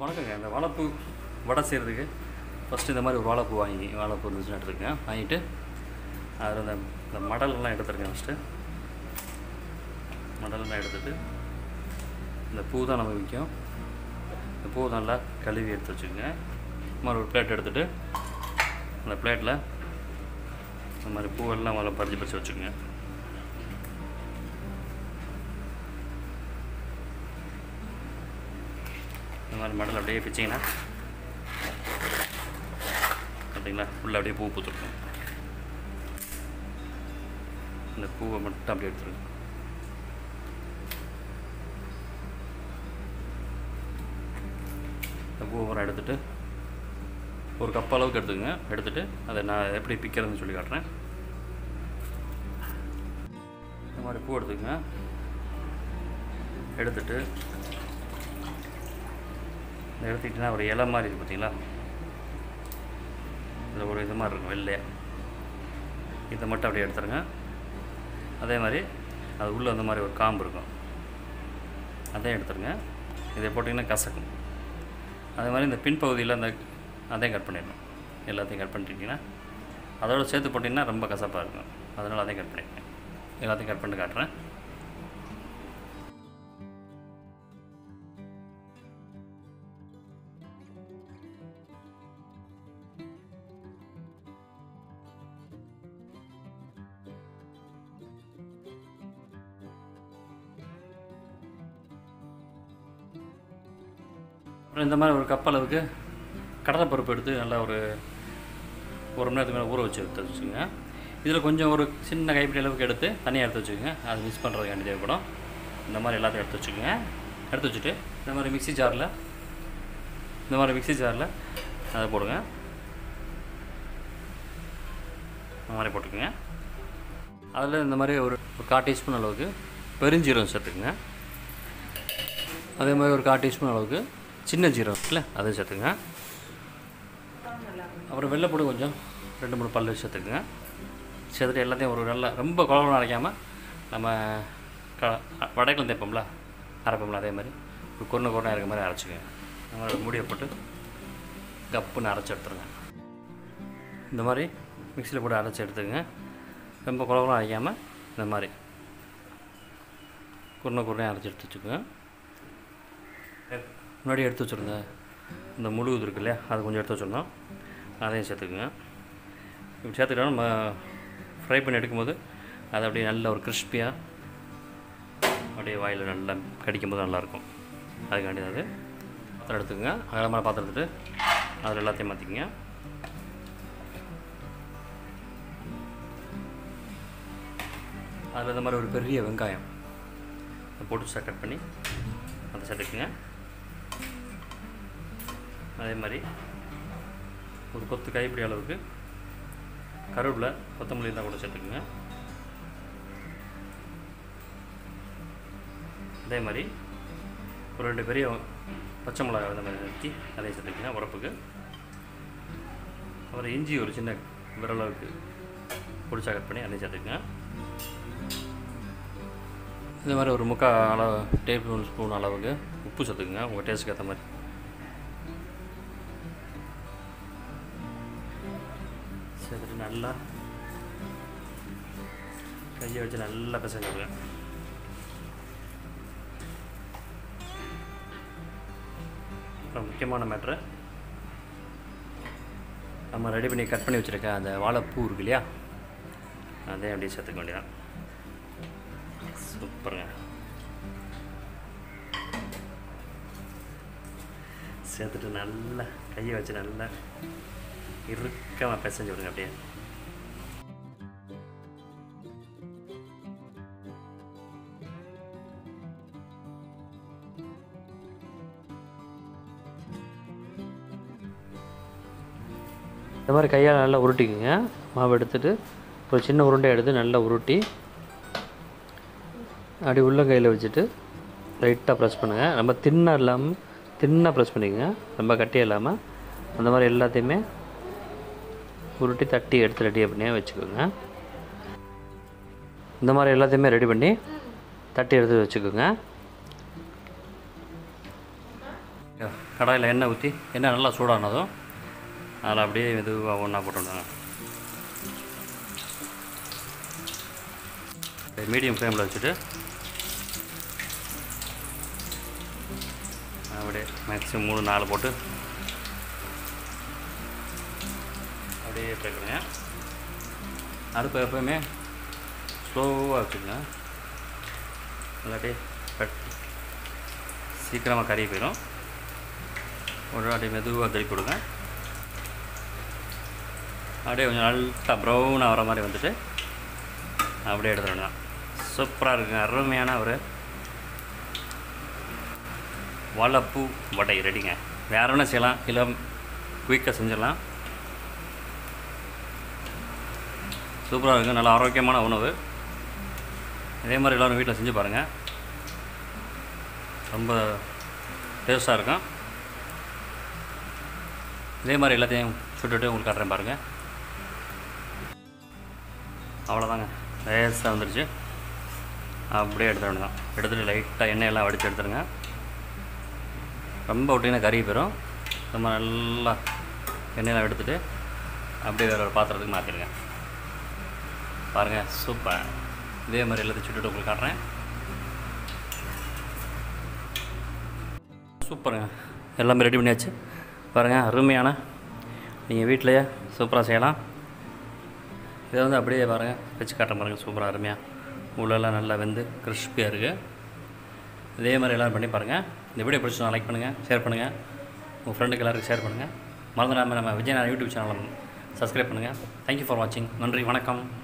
வணக்கங்க இந்த வாழைப்பூ வடை செய்கிறதுக்கு ஃபஸ்ட்டு இந்த மாதிரி ஒரு வாழைப்பூ வாங்கி வாழைப்பூ இருந்துச்சுன்னு எடுத்துருக்கேன் வாங்கிட்டு அதில் இந்த இந்த மடலெல்லாம் எடுத்துருக்கேன் ஃபஸ்ட்டு மடலெல்லாம் எடுத்துட்டு இந்த பூ தான் நமக்கு முக்கியம் இந்த பூ நல்லா கழுவி எடுத்து வச்சுக்கோங்க இந்த மாதிரி ஒரு பிளேட் எடுத்துகிட்டு அந்த பிளேட்டில் இந்த மாதிரி பூவெல்லாம் முதல்ல பறிச்சு பறிச்சு வச்சுக்கோங்க இந்த மாதிரி மடல் அப்படியே பிச்சிங்கன்னா பார்த்தீங்களா உள்ளே அப்படியே பூ பூத்துருக்கும் இந்த பூவை மட்டும் அப்படியே எடுத்துருங்க இந்த பூவை பூரா எடுத்துட்டு ஒரு கப் அளவுக்கு எடுத்துக்கங்க எடுத்துட்டு அதை நான் எப்படி பிக்கிறதுன்னு சொல்லி காட்டுறேன் இந்த மாதிரி பூ எடுத்துக்கங்க எடுத்துட்டு இந்த எடுத்துக்கிட்டிங்கன்னா ஒரு இலை மாதிரி இருக்குது பார்த்தீங்களா இதில் ஒரு இது மாதிரி இருக்கும் வெள்ளையா இதை மட்டும் அப்படியே எடுத்துருங்க அதே மாதிரி அது உள்ளே அந்த மாதிரி ஒரு காம்பு இருக்கும் அதையும் எடுத்துருங்க இதை போட்டிங்கன்னா கசக்கும் அதே மாதிரி இந்த பின்பகுதியில் அந்த அதையும் கட் பண்ணிடணும் எல்லாத்தையும் கட் பண்ணிட்டீங்கன்னா அதோட சேர்த்து போட்டிங்கன்னா ரொம்ப கசப்பாக இருக்கும் அதனால் அதையும் கட் பண்ணிட்டேன் எல்லாத்தையும் கட் பண்ணி காட்டுறேன் அப்புறம் இந்த மாதிரி ஒரு கப் அளவுக்கு கடலைப்பருப்பு எடுத்து நல்லா ஒரு ஒரு மணி நேரத்துக்கு மேலே ஊற வச்சு எடுத்து வச்சுக்கோங்க இதில் கொஞ்சம் ஒரு சின்ன கைப்பிடி அளவுக்கு எடுத்து தனியாக எடுத்து வச்சுக்கோங்க அது மிக்ஸ் பண்ணுறதுக்காண்டி தேவைப்படும் இந்த மாதிரி எல்லாத்தையும் எடுத்து வச்சுக்கோங்க எடுத்து வச்சுட்டு இந்த மாதிரி மிக்ஸி ஜாரில் இந்த மாதிரி மிக்ஸி ஜாரில் அதை போடுங்க இந்த மாதிரி போட்டுக்கோங்க அதில் இந்த மாதிரி ஒரு ஒரு கால் டீஸ்பூன் அளவுக்கு பெருஞ்சீரகம் சேர்த்துக்குங்க அதே மாதிரி ஒரு கால் டீஸ்பூன் அளவுக்கு சின்ன ஜீரகம் இருக்குல்ல அதை சேர்த்துங்க அப்புறம் வெள்ளைப்பூடு கொஞ்சம் ரெண்டு மூணு பல்லு சேர்த்துக்குங்க சேர்த்துட்டு எல்லாத்தையும் ஒரு நல்லா ரொம்ப குழம்பு அரைக்காமல் நம்ம க வடைகள் தேய்ப்போம்ல அரைப்போம்ல அதே மாதிரி ஒரு கொன்று கொரணை இருக்க மாதிரி அரைச்சிக்கோங்க அந்த மாதிரி ஒரு மூடியை போட்டு கப்புன்னு அரைச்சி எடுத்துருங்க இந்த மாதிரி மிக்சியில் போட்டு அரைச்சி எடுத்துக்கங்க ரொம்ப குழம்புலாம் அரைக்காமல் இந்த மாதிரி குருணை குருணையாக அரைச்சி எடுத்து வச்சுக்கோங்க முன்னாடி எடுத்து வச்சுருந்த இந்த முழு இது இருக்கு இல்லையா அது கொஞ்சம் எடுத்து வச்சுருந்தோம் அதையும் சேர்த்துக்குங்க இப்படி சேர்த்துக்கிட்டா நம்ம ஃப்ரை பண்ணி எடுக்கும்போது அது அப்படியே நல்ல ஒரு கிறிஸ்பியாக அப்படியே வாயில் நல்லா கடிக்கும் போது நல்லாயிருக்கும் அதுக்காண்டி அது பாத்திரம் எடுத்துக்கோங்க அகலமான பாத்திரம் எடுத்துட்டு அதில் எல்லாத்தையும் மாற்றிக்கங்க அதில் இந்த மாதிரி ஒரு பெரிய வெங்காயம் போட்டு கட் பண்ணி அதை சேர்த்துக்குங்க அதே மாதிரி ஒரு கொத்து கைப்பிடி அளவுக்கு கருவேப்பிலை கொத்தமல்லி தான் கூட சேர்த்துக்குங்க அதே மாதிரி ஒரு ரெண்டு பெரிய பச்சை மிளகாய் இந்த மாதிரி நிறுத்தி அதையும் சேர்த்துக்குங்க உரப்புக்கு அப்புறம் இஞ்சி ஒரு சின்ன விரளவுக்கு பிடிச்சா கட் பண்ணி அதையும் சேர்த்துக்குங்க இந்த மாதிரி ஒரு முக்கால் அளவு டேபிள் ஸ்பூன் அளவுக்கு உப்பு சேர்த்துக்குங்க உங்கள் டேஸ்ட்டுக்கு ஏற்ற மாதிரி சேர்த்துட்டு நல்லா கையை வச்சு நல்லா பிசைஞ்சுடுங்க அப்புறம் முக்கியமான மேட்ரு நம்ம ரெடி பண்ணி கட் பண்ணி வச்சுருக்க அந்த வாழைப்பூ இருக்கு இல்லையா அதே அப்படியே சேர்த்துக்க வேண்டியதான் சூப்பருங்க சேர்த்துட்டு நல்லா கையை வச்சு நல்லா இறுக்கமாக பிசைஞ்சு விடுங்க அப்படியே இந்த மாதிரி கையால் நல்லா உருட்டிக்குங்க மாவு எடுத்துட்டு ஒரு சின்ன உருண்டை எடுத்து நல்லா உருட்டி அப்படி உள்ளங்கையில் வச்சுட்டு லைட்டாக ப்ரெஸ் பண்ணுங்கள் ரொம்ப தின்னாக இல்லாமல் தின்னாக ப்ரெஸ் பண்ணிக்கங்க ரொம்ப கட்டியாக இல்லாமல் அந்த மாதிரி எல்லாத்தையுமே உருட்டி தட்டி எடுத்து ரெடி பண்ணியே வச்சுக்கோங்க இந்த மாதிரி எல்லாத்தையுமே ரெடி பண்ணி தட்டி எடுத்து வச்சுக்கோங்க கடாயில் எண்ணெய் ஊற்றி எண்ணெய் நல்லா சூடானதும் அதில் அப்படியே மெதுவாக ஒன்றா போட்டுவிடுங்க மீடியம் ஃப்ளேமில் வச்சுட்டு அப்படியே மேக்ஸிமம் மூணு நாலு போட்டு அப்படியே சேர்க்குறேங்க அடுப்பு எப்போயுமே ஸ்லோவாக வச்சுக்கோங்க இல்லாட்டி கட் சீக்கிரமாக கறி போயிடும் ஒரு வாட்டி மெதுவாக திருப்பி விடுங்க அப்படியே கொஞ்சம் நல்லா ப்ரௌன் ஆகிற மாதிரி வந்துட்டு அப்படியே எடுத்துடணும் சூப்பராக இருக்குங்க அருமையான ஒரு வாழைப்பூ வடை ரெடிங்க வேற ஒன்றும் செய்யலாம் இல்லை குயிக்காக செஞ்சிடலாம் சூப்பராக இருக்குது நல்ல ஆரோக்கியமான உணவு இதே மாதிரி எல்லோரும் வீட்டில் செஞ்சு பாருங்கள் ரொம்ப டேஸ்ட்டாக இருக்கும் இதே மாதிரி எல்லாத்தையும் சுட்டுட்டு உங்களுக்கு காட்டுறேன் பாருங்கள் அவ்வளோதாங்க லேசாக வந்துருச்சு அப்படியே எடுத்துட வேண்டியதான் எடுத்துகிட்டு லைட்டாக எண்ணெயெல்லாம் வடித்து எடுத்துருங்க ரொம்ப விட்டிங்கன்னா கறி போயிடும் ரொம்ப நல்லா எண்ணெயெல்லாம் எடுத்துகிட்டு அப்படியே வேறு ஒரு பாத்திரத்துக்கு மாற்றிடுங்க பாருங்கள் சூப்பர் இதே மாதிரி எல்லாத்தையும் சுட்டுட்டு உங்களுக்கு காட்டுறேன் சூப்பருங்க எல்லாமே ரெடி பண்ணியாச்சு பாருங்கள் அருமையான நீங்கள் வீட்டிலையே சூப்பராக செய்யலாம் இதை வந்து அப்படியே பாருங்கள் வச்சு காட்டுறேன் பாருங்கள் சூப்பராக அருமையாக உள்ளெல்லாம் நல்லா வெந்து கிறிஸ்பியாக இருக்குது இதே மாதிரி எல்லோரும் பண்ணி பாருங்கள் இந்த வீடியோ பிடிச்சா லைக் பண்ணுங்கள் ஷேர் பண்ணுங்கள் உங்கள் ஃப்ரெண்டுக்கு எல்லாருக்கும் ஷேர் பண்ணுங்கள் மறந்துடாமல் நம்ம விஜயநாதன் யூடியூப் சேனலை சப்ஸ்கிரைப் பண்ணுங்கள் தேங்க்யூ ஃபார் வாட்சிங் நன்றி வணக்கம்